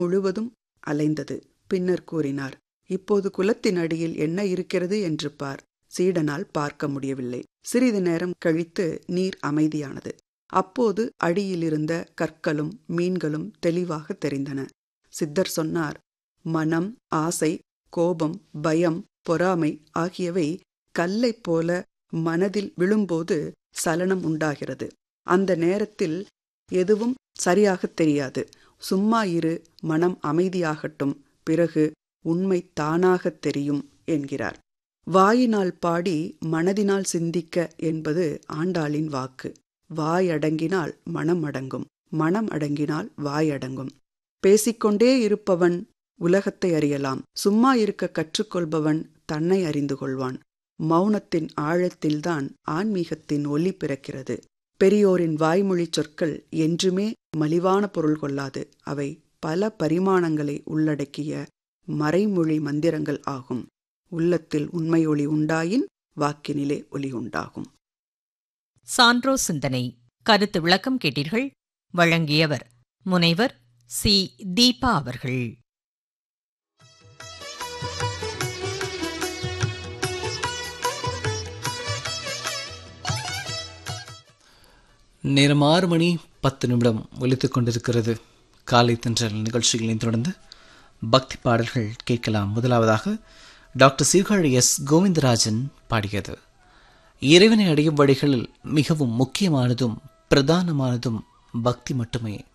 முழுவதும் அலைந்தது பின்னர் கூறினார் இப்போது குலத்தின் அடியில் என்ன இருக்கிறது என்று பார் சீடனால் பார்க்க முடியவில்லை சிறிது நேரம் கழித்து நீர் அமைதியானது அப்போது அடியிலிருந்த கற்களும் மீன்களும் தெளிவாக தெரிந்தன சித்தர் சொன்னார் மனம் ஆசை கோபம் பயம் பொறாமை ஆகியவை கல்லைப் போல மனதில் விழும்போது சலனம் உண்டாகிறது அந்த நேரத்தில் எதுவும் சரியாக தெரியாது சும்மா இரு மனம் அமைதியாகட்டும் பிறகு உண்மை தானாகத் தெரியும் என்கிறார் வாயினால் பாடி மனதினால் சிந்திக்க என்பது ஆண்டாளின் வாக்கு வாய் அடங்கினால் மனம் அடங்கும் மனம் அடங்கினால் வாய் அடங்கும் பேசிக்கொண்டே இருப்பவன் உலகத்தை அறியலாம் சும்மா இருக்க கற்றுக்கொள்பவன் தன்னை அறிந்து கொள்வான் மௌனத்தின் ஆழத்தில்தான் ஆன்மீகத்தின் ஒலி பிறக்கிறது பெரியோரின் வாய்மொழி சொற்கள் என்றுமே மலிவான பொருள் கொள்ளாது அவை பல பரிமாணங்களை உள்ளடக்கிய மறைமொழி மந்திரங்கள் ஆகும் உள்ளத்தில் உண்மை ஒளி உண்டாயின் வாக்கினிலே ஒளி உண்டாகும் சான்றோ சிந்தனை கருத்து விளக்கம் கேட்டீர்கள் வழங்கியவர் முனைவர் சி தீபா அவர்கள் நேரம் ஆறு மணி பத்து நிமிடம் ஒலித்துக் கொண்டிருக்கிறது காலை தென்றல் நிகழ்ச்சிகளின் தொடர்ந்து பக்தி பாடல்கள் கேட்கலாம் முதலாவதாக டாக்டர் சீர்காழி எஸ் கோவிந்தராஜன் பாடியது இறைவனை அடையும் வழிகளில் மிகவும் முக்கியமானதும் பிரதானமானதும் பக்தி மட்டுமே